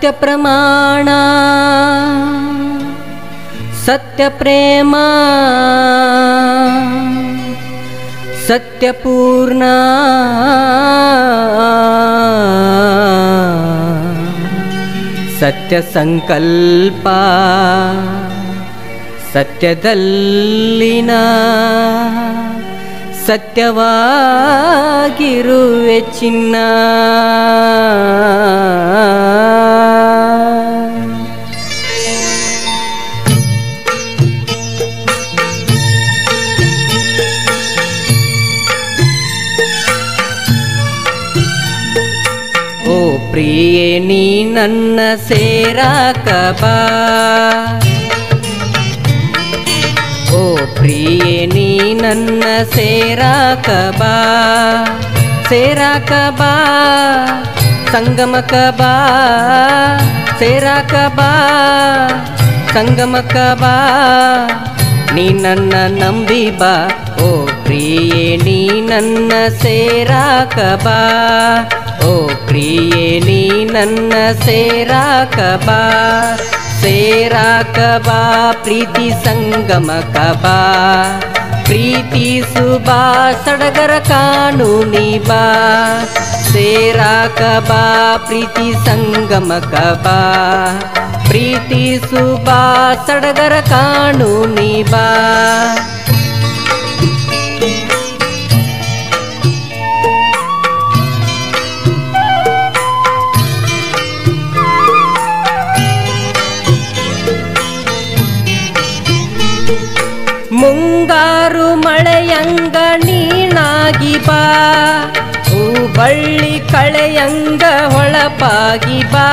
ಸತ್ಯ ಪ್ರಮಾಣ ಸತ್ಯ ಪ್ರೇಮ ಸತ್ಯಪೂರ್ಣ ಸತ್ಯ ಸಂಕಲ್ಪ ಸತ್ಯದಲ್ಲಿನ ಸತ್ಯವಾಗಿರುವೆ ಚಿನ್ನ ಓ ಪ್ರಿಯೆ ನೀ ನನ್ನ ಸೇರಾಕ ಬಾ ಓ ಪ್ರಿಯೆ ನೀ ನನ್ನ ಸೇರಾಕ ಬಾ ಸೇರಾಕ ಬಾ ಸಂಗಮಕ ಬಾ ಸೇರಾಕ ಬಾ ಸಂಗಮಕ ಬಾ ನೀ ನನ್ನ ನಂಬಿ ಬಾ ಓ ಪ್ರಿಯೆ ನೀ ನನ್ನ ಸೇರಾಕ ಬಾ ಓ ಪ್ರಿಯೆ ನೀ ನನ್ನ ಸೇರಾಕ ಬಾ ಸೇರಾಕ ಬಾ ಪ್ರೀತಿ ಸಂಗಮಕ ಬಾ ಪ್ರೀತಿ ಸುಬಾ ಸಡಗರ ಕಾನೂನಿ ಬಾ ಸೇರಾಕ ಬಾ ಪ್ರೀತಿ ಸಂಗಮಕ ಬಾ ಪ್ರೀತಿ ಸುಬಾ ಸಡಗರ ಕಾನೂನಿ ಬಾ ಮುಂಗಾರು ಮಳೆಯಂಗ ನೀನಾಗಿ ಬಾ ಹೂ ಬಳ್ಳಿ ಕಳೆಯಂಗ ಹೊಳಪಾಗಿ ಬಾ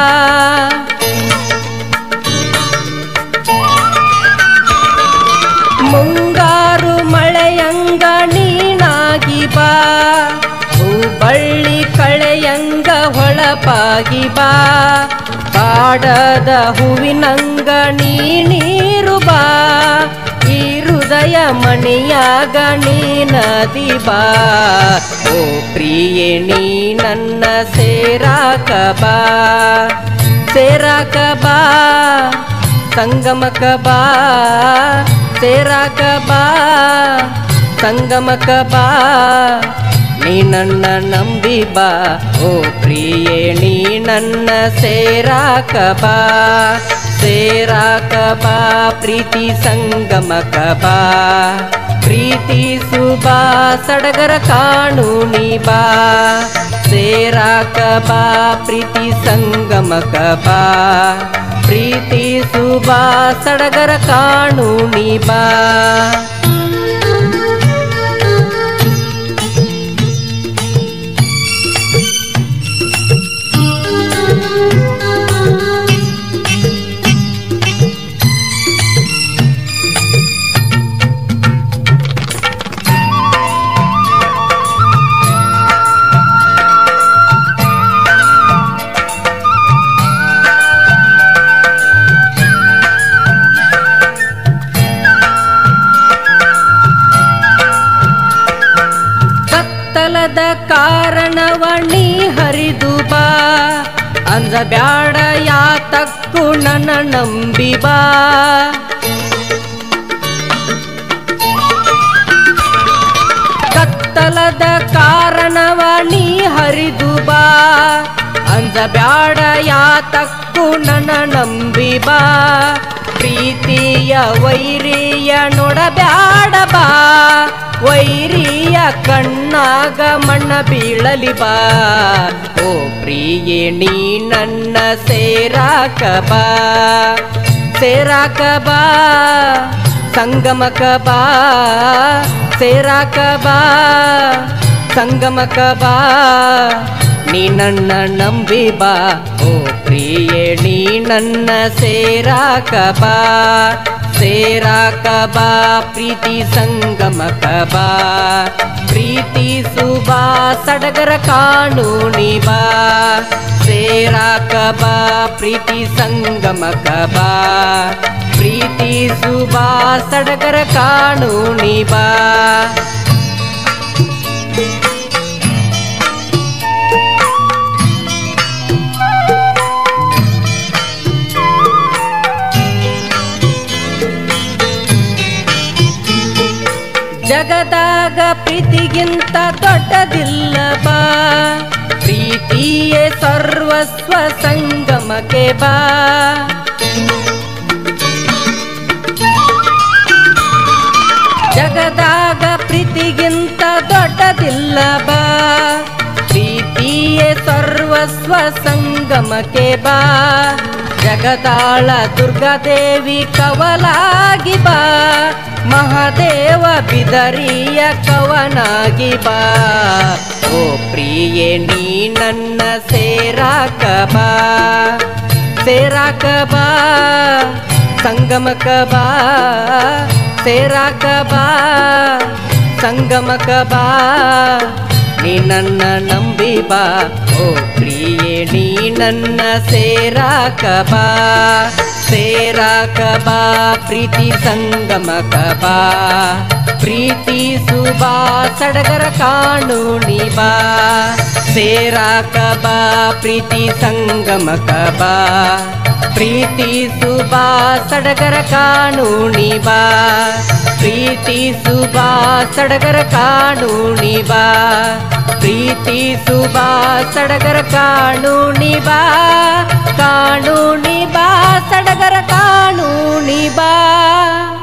ಮುಂಗಾರು ಮಳೆಯಂಗ ನೀನಾಗಿ ಬಾ ಹೂ ಬಳ್ಳಿ ಕಳೆಯಂಗ ಹೊಳಪಾಗಿ ಬಾ ಕಾಡದ ಹೂವಿನಂಗ ನೀ ನೀರು ಬಾ ಈ ಹೃದಯ ಮಣಿಯಾಗ ನೀ ನದಿ ಬಾ ಓ ಪ್ರಿಯೆ ನೀ ನನ್ನ ಸೇರಾಕ ಬಾ ಸೇರಾಕ ಬಾ ಸಂಗಮಕ ಬಾ ಸೇರಾಕ ಬಾ ಸಂಗಮಕ ಬಾ ನೀ ನನ್ನ ನಂಬಿ ಬಾ ಓ ಪ್ರಿಯೆ ನೀ ನನ್ನ ಸೇರಾಕ ಬಾ ಸೇರಾಕ ಬಾ ಪ್ರೀತಿ ಸಂಗಮಕ ಬಾ ಪ್ರೀತಿ ಸುಬಾ ಸಡಗರ ಕಾನೂನಿ ಬಾ ಸೇರಾಕ ಬಾ ಪ್ರೀತಿ ಸಂಗಮಕ ಬಾ ಪ್ರೀತಿ ಸುಬಾ ಸಡಗರ ಕಾನೂನಿ ಬಾ ಕತ್ತಲದ ಕಾರಣವ ನೀ ಹರಿದು ಬಾ ಅಂದ ಬ್ಯಾಡ ಯಾತಕ್ಕೂ ನನ್ನ ನಂಬಿ ಬಾ ಕತ್ತಲದ ಕಾರಣವ ನೀ ಹರಿದು ಬಾ ಅಂದ ಬ್ಯಾಡ ಯಾತಕ್ಕೂ ನನ್ನ ನಂಬಿ ಬಾ ಪ್ರೀತಿಯ ವೈರಿಯ ನೋಡಬ್ಯಾಡ ಬಾ ವೈರಿಯ ಕಣ್ಣಾಗ ಮಣ್ಣ ಬೀಳಲಿ ಬಾ ಓ ಪ್ರಿಯೆ ನೀ ನನ್ನ ಸೇರಾಕ ಬಾ ಸೇರಾಕ ಬಾ ಸಂಗಮಕ ಬಾ ಸೇರಾಕ ಬಾ ಸಂಗಮಕ ಬಾ ನೀ ನನ್ನ ನಂಬಿ ಬಾ ಓ ಪ್ರಿಯೆ ನೀ ನನ್ನ ಸೇರಾಕ ಬಾ ಸೇರಾಕ ಬಾ ಪ್ರೀತಿ ಸಂಗಮಕ ಬಾ ಪ್ರೀತಿ ಸುಬಾ ಸಡಗರ ಕಾನೂನಿ ಬಾ ಸೇರಾಕ ಬಾ ಪ್ರೀತಿ ಸಂಗಮಕ ಬಾ ಪ್ರೀತಿ ಸುಬಾ ಸಡಗರ ಕಾನೂನಿ ಬಾ ಪ್ರೀತಿಗಿಂತ ದೊಡ್ಡದಿಲ್ಲ ಬಾ ಪ್ರೀತಿಯೇ ಸರ್ವಸ್ವ ಸಂಗಮಕ್ಕೆ ಬಾ ಜಗದಾಗ ಪ್ರೀತಿಗಿಂತ ದೊಡ್ಡದಿಲ್ಲ ಬಾ ಪ್ರೀತಿಯೇ ಸರ್ವಸ್ವ ಸಂಗಮಕ್ಕೆ ಬಾ ಜಗದಾಳ ದುರ್ಗಾದೇವಿ ಕವಲಾಗಿ ಬಾ ಮಹಾದೇವ ಬಿದರಿಯ ಕವನಾಗಿ ಬಾ ಓ ಪ್ರಿಯೆ ನೀ ನನ್ನ ಸೇರಾಕ ಬಾ ಸೇರಾಕ ಬಾ ಸಂಗಮಕ ಬಾ ಸೇರಾಕ ಬಾ ಸಂಗಮಕ ಬಾ ನೀ ನನ್ನ ನಂಬಿ ಬಾ ಓ ಪ್ರಿಯೆ ನೀ ನನ್ನ ಸೇರಾಕ ಬಾ ಸೇರಾಕ ಬಾ ಪ್ರೀತಿ ಸಂಗಮಕ ಬಾ ಪ್ರೀತಿ ಸುಬಾ ಸಡಗರ ಕಾಣು ನೀ ಬಾ ಸೇರಾಕ ಬಾ ಪ್ರೀತಿ ಸಂಗಮಕ ಬಾ ಪ್ರೀತಿ ಸುಬಾ ಸಡಗರ ಕಾಣುಣಿ ಬಾ ಪ್ರೀತಿ ಸುಬಾ ಸಡಗರ ಕಾಣುಣಿ ಬಾ ಪ್ರೀತಿ ಸುಬಾ ಸಡಗರ ಕಾಣುಣಿ ಬಾ ಕಾಣುಣಿ ಬಾ ಸಡಗರ ಕಾಣುಣಿ ಬಾ